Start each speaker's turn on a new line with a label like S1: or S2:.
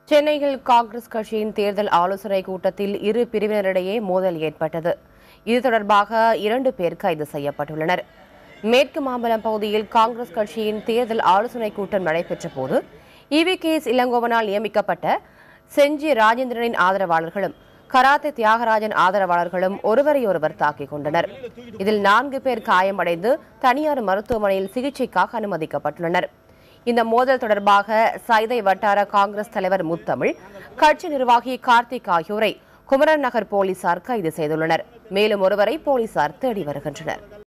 S1: சென்னையில் காங்கிரஸ் கட்சியின் தேர்தல் ஆலோசனை கூட்டத்தில் இரு பிரிவினரிடையே மோதல் ஏற்பட்டது இது தொடர்பாக இரண்டு பேர் கைது செய்யப்பட்டுள்ளனர் மேற்கு மாம்பலம் பகுதியில் காங்கிரஸ் கட்சியின் தேர்தல் ஆலோசனை கூட்டம் நடைபெற்ற போது இவி கே எஸ் இளங்கோவனால் நியமிக்கப்பட்ட செஞ்சி ராஜேந்திரனின் ஆதரவாளர்களும் கராத்தே தியாகராஜன் ஆதரவாளர்களும் ஒருவரையொருவர் தாக்கிக் கொண்டனர் இதில் நான்கு பேர் காயமடைந்து தனியார் மருத்துவமனையில் சிகிச்சைக்காக அனுமதிக்கப்பட்டுள்ளனர் இந்த மோதல் தொடர்பாக சைதை வட்டார காங்கிரஸ் தலைவர் முத்தமிழ் கட்சி நிர்வாகி கார்த்திக் ஆகியோரை குமரன் நகர் போலீசார் கைது செய்துள்ளனர் மேலும் ஒருவரை போலீசார் தேடி வருகின்றனர்